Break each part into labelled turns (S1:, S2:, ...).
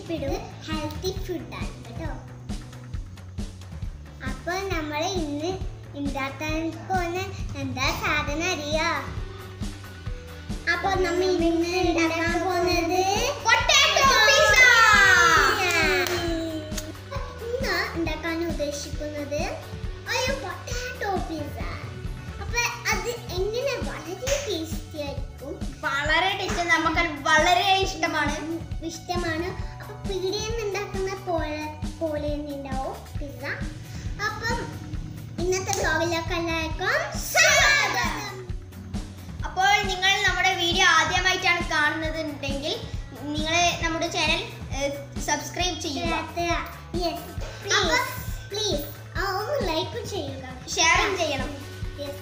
S1: ഇഷ്ടപ്പെടും ഹെൽത്തി ഫുഡാണ് കേട്ടോ അപ്പൊ നമ്മൾ ഇന്ന് ഉണ്ടാക്കാൻ പോകുന്ന എന്താ സാധനം അറിയോ അപ്പൊ നമ്മൾ ഇന്ന് ഉണ്ടാക്കാൻ പോകുന്നത്
S2: Potato pizza.
S1: ഇന്ന് ഉണ്ടാക്കാൻ ഉദ്ദേശിക്കുന്നത് ഒരു പൊട്ടാറ്റോ പിസ്സ അപ്പൊ അത് എങ്ങനെ വളരെ ടേസ്റ്റി ആയിരിക്കും
S2: വളരെ ടേസ്റ്റ് നമുക്ക് വളരെ ഇഷ്ടമാണ്
S1: ഇഷ്ടമാണ് അപ്പൊ പീടിയിൽ നിന്ന് ഉണ്ടാക്കുന്ന പോലെ പോലെ തന്നെ ഉണ്ടാവും പിസ്സ അപ്പം ഇന്നത്തെ ബ്ലോഗിലൊക്കെ എല്ലാവർക്കും സ്വാഗതം
S2: അപ്പോൾ നിങ്ങൾ നമ്മുടെ വീഡിയോ ആദ്യമായിട്ടാണ് കാണുന്നത് ഉണ്ടെങ്കിൽ നിങ്ങൾ നമ്മുടെ ചാനൽ സബ്സ്ക്രൈബ് ചെയ്യുക
S1: യെസ് പ്ലീസ് ഒന്ന് ലൈക്ക് ചെയ്യുക
S2: ഷെയറും ചെയ്യണം
S1: യെസ്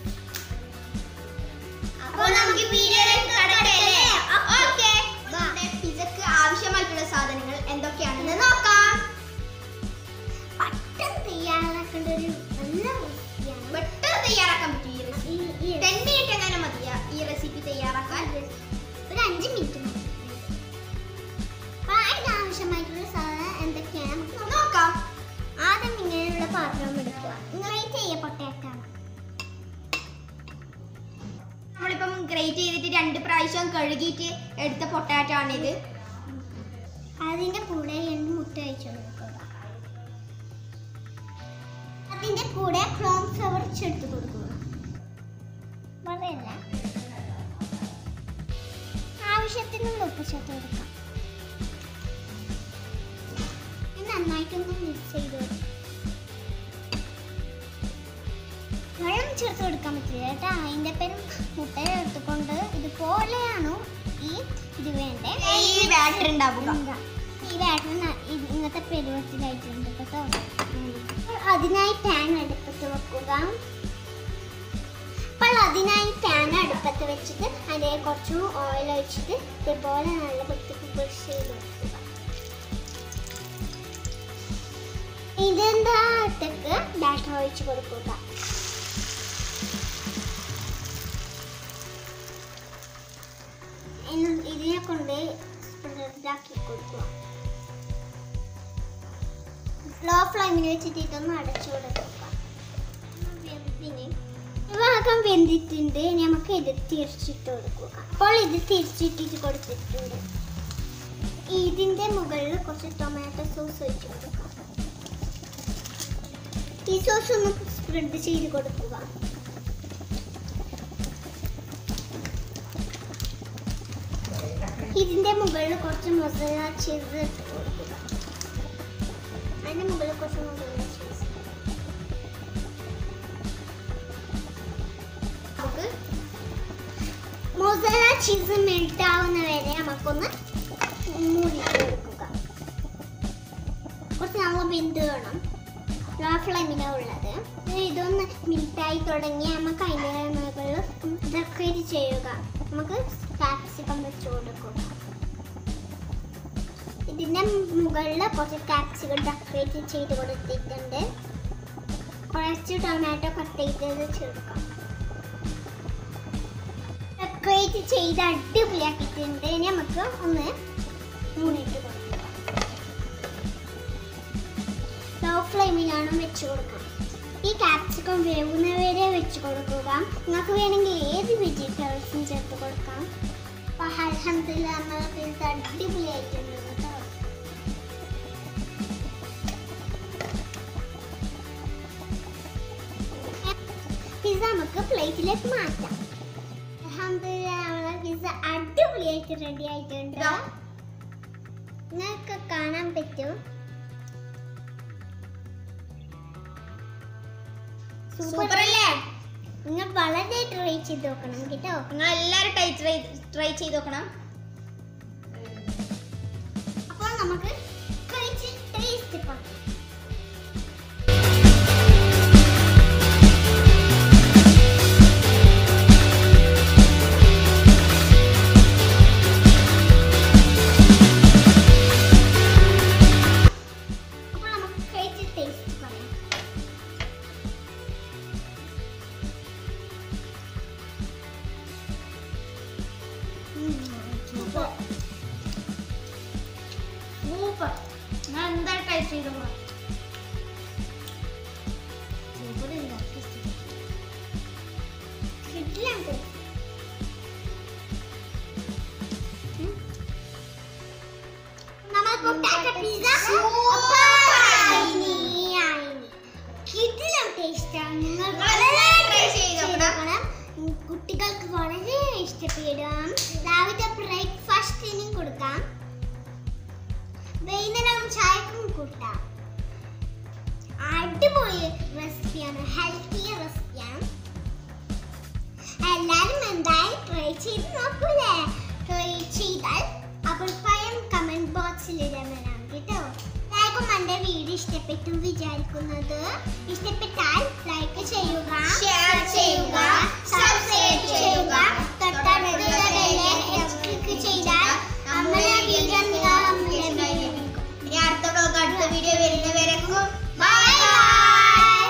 S2: അപ്പോൾ നമുക്ക് വീഡിയോയിലേക്ക് കടക്കല്ലേ ഓക്കെ
S1: വാ.
S2: പിസക്ക് ആവശ്യമായിട്ടുള്ള സാധനങ്ങൾ എന്തൊക്കെയാണെന്ന് നോക്കാം
S1: പെട്ടെന്ന് തയ്യാറാക്കേണ്ട ഒരു നല്ല റെസിപ്പിയാണ്
S2: പെട്ടെന്ന് തയ്യാറാക്കാൻ പറ്റും ഈ റെസിപ്പി
S1: ഈ- ഈ
S2: ടെൻ മിനിറ്റ് എങ്ങനെ മതിയാ ഈ റെസിപ്പി തയ്യാറാക്കാൻ
S1: ഒരു അഞ്ച് മിനിറ്റ് മതി അപ്പൊ അതിന് ആവശ്യമായിട്ടുള്ള സാധനം എന്തൊക്കെയാണ് നമുക്ക് നോക്കാം.
S2: നോക്കാം
S1: ആദ്യം ഇങ്ങനെയുള്ള പാത്രം എടുക്കുക ഗ്രേറ്റ് ചെയ്യ പൊട്ടേറ്റോ
S2: നമ്മളിപ്പം ഗ്രേറ്റ് ചെയ്തിട്ട് രണ്ട് പ്രാവശ്യം കഴുകിയിട്ട് എടുത്ത പൊട്ടാറ്റോ ആണിത്
S1: അതിന്റെ കൂടെ രണ്ട് മുട്ട വെച്ച് കൊടുക്കുക അതിന്റെ കൂടെ ക്രോം ഫ്ലവർ ചേർത്ത് കൊടുക്കുക പറയല്ല ആവശ്യത്തിനുള്ള ഉപ്പ് ചേർത്ത് കൊടുക്കാം ഇത് നന്നായിട്ടൊന്ന് മിക്സ് ചെയ്ത് കൊടുക്കാം വെള്ളം ചേർത്ത് കൊടുക്കാൻ പറ്റില്ല കേട്ടോ അതിന്റെ പേരും മുട്ട ചേർത്തുകൊണ്ട് ഇതുപോലെയാണോ ഈ ഇത് വേണ്ടേ
S2: ഈ ബാറ്റർ ഉണ്ടാവുക
S1: എന്താ? ഈ ബാറ്ററി ഇങ്ങനത്തെ പെരുവത്തിലായിട്ടുണ്ട് കേട്ടോ അതിനായി പാൻ അടുപ്പത്ത് വെക്കുക അപ്പോൾ അതിനായി പാൻ അടുപ്പത്ത് വെച്ചിട്ട് അതിൽ കുറച്ച് ഓയിൽ ഒഴിച്ചിട്ട് ഇതുപോലെ നല്ല വൃത്തിക്ക് ബ്രഷ് ചെയ്ത് വെക്കുക ഇതിൻ്റെ അകത്തേക്ക് ബാറ്റർ ഒഴിച്ച് കൊടുക്കുക ഇന്ന് ഇതിനെ കൊണ്ട് സ്പ്രെഡാക്കി കൊടുക്കുക ലോ ഫ്ലെയിമിൽ വെച്ചിട്ട് ഇതൊന്ന് അടച്ചു കൊടുക്കുക വെന്തിന് ഈ ഭാഗം വെന്തിട്ടുണ്ട് നമുക്ക് ഇത് തിരിച്ചിട്ട് കൊടുക്കുക അപ്പോൾ ഇത് തിരിച്ചിട്ടിട്ട് കൊടുത്തിട്ടുണ്ട് ഇതിന്റെ മുകളിൽ കുറച്ച് ടൊമാറ്റോ സോസ് ഒഴിച്ച് കൊടുക്കുക ഈ സോസ് ഒന്ന് സ്പ്രെഡ് ചെയ്ത് കൊടുക്കുക ഇതിന്റെ മുകളിൽ കുറച്ച് മസാല ചീസ് ഇട്ട് കൊടുക്കുക അതിന്റെ മുകളിൽ കുറച്ച് മസാല ചീസ്
S2: നമുക്ക്
S1: മൊസല ചീസ് മെൽറ്റ് ആവുന്ന വരെ നമുക്കൊന്ന് മൂടിയിട്ട് കൊടുക്കുക കുറച്ച് നല്ല വെന്ത് വേണം ലോ ഫ്ലെയിമിലാണ് ഉള്ളത് ഇനി ഇതൊന്ന് മിൽറ്റായി തുടങ്ങി നമുക്ക് അതിൻ്റെ മുകളിൽ ഡെക്കറേറ്റ് ചെയ്യുക നമുക്ക് കാപ്സിക്കം വെച്ച് കൊടുക്കുക ഇതിൻ്റെ മുകളിൽ കുറച്ച് കാപ്സിക്കം ഡെക്കറേറ്റ് ചെയ്ത് കൊടുത്തിട്ടുണ്ട് കുറച്ച് ടൊമാറ്റോ കട്ട് ചെയ്തത് ചേർക്കാം ഡെക്കറേറ്റ് ചെയ്ത് അടിപൊളിയാക്കിയിട്ടുണ്ട് ഇനി നമുക്ക് ഒന്ന് മൂടിയിട്ട് കൊടുക്കാം ലോ ഫ്ലെയിമിലാണ് വെച്ച് കൊടുക്കാം ഈ കാപ്സിക്കം വേവുന്നവരെ വെച്ച് കൊടുക്കുക നിങ്ങൾക്ക് വേണമെങ്കിൽ ഏത് വെജിറ്റബിൾസും ചേർത്ത് കൊടുക്കാം അപ്പോൾ അൽഹംദുലില്ല നമ്മളെ പിസ്സ അടിപൊളിയായിട്ടുണ്ട് കേട്ടോ പിസ്സ നമുക്ക് പ്ലേറ്റിലേക്ക് മാറ്റാം അൽഹംദുലില്ല നമ്മളെ പിസ്സ അടിപൊളിയായിട്ട് റെഡി ആയിട്ടുണ്ട്
S2: ഇതാ.
S1: നിങ്ങൾക്ക് കാണാൻ പറ്റും
S2: സൂപ്പർ അല്ലേ
S1: നിങ്ങൾ വളരെ ട്രൈ ചെയ്ത് നോക്കണം കേട്ടോ
S2: നിങ്ങൾ എല്ലാവരും ട്രൈ ട്രൈ ട്രൈ ചെയ്ത് നോക്കണം
S1: അപ്പോൾ നമുക്ക് കഴിച്ച് ടേസ്റ്റ് പറയാം അപ്പോൾ നമുക്ക് കഴിച്ച് ടേസ്റ്റ് പറയാം സൂപ്പർ അത്യാവശ്യത്തിനും കൊടുക്കാം വൈകുന്നേരം ചായക്കും കൂട്ടാം അടിപൊളി റെസിപ്പിയാണ് ഹെൽത്തി റെസിപ്പിയാണ് എല്ലാവരും എന്തായാലും ട്രൈ ചെയ്ത് നോക്കൂലേ ട്രൈ ചെയ്താൽ അഭിപ്രായം കമന്റ് ബോക്സിൽ ഇടാൻ കേട്ടോ എല്ലാവർക്കും എൻ്റെ വീഡിയോ ഇഷ്ടപ്പെട്ടു വിചാരിക്കുന്നത് ഇഷ്ടപ്പെട്ടാൽ ലൈക്ക് ചെയ്യുക
S2: Share ചെയ്യുക, subscribe ചെയ്യുക,
S1: തൊട്ടടുത്തുള്ള ബെല്ല് ക്ലിക്ക് ചെയ്താൽ നമ്മുടെ വീഡിയോ നിങ്ങൾക്ക് ലഭിക്കും
S2: ഇനി അടുത്ത vlog, അടുത്ത വീഡിയോ വരുന്നവരെക്കും
S1: bye
S2: bye
S1: bye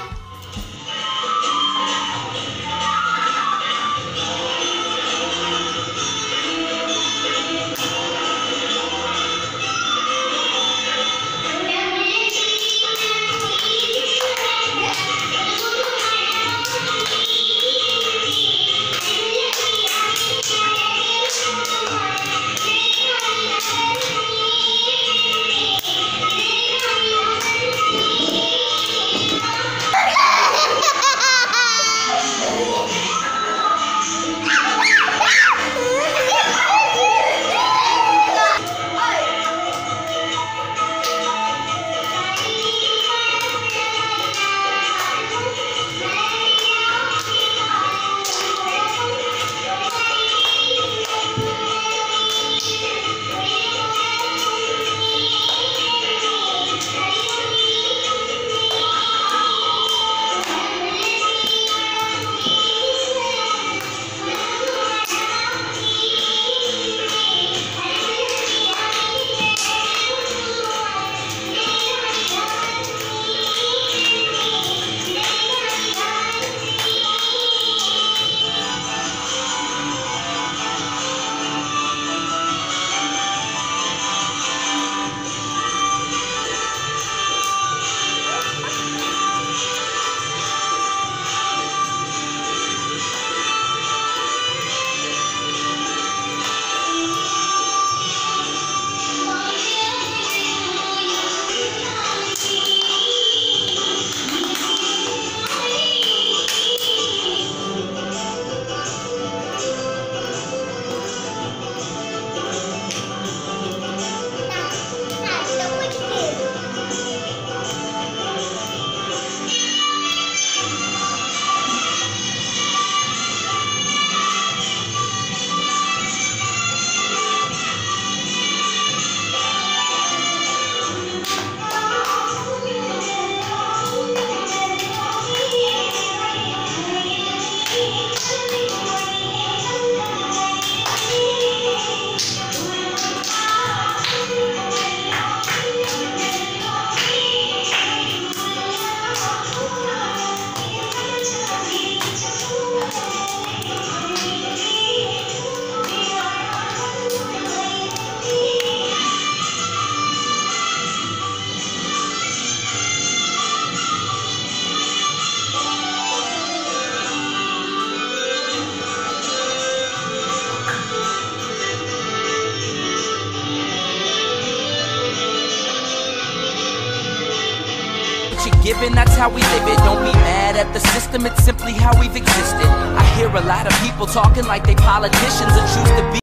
S3: you're given, that's how we live it. Don't be mad at the system, it's simply how we've existed. I hear a lot of people talking like they politicians and choose to be.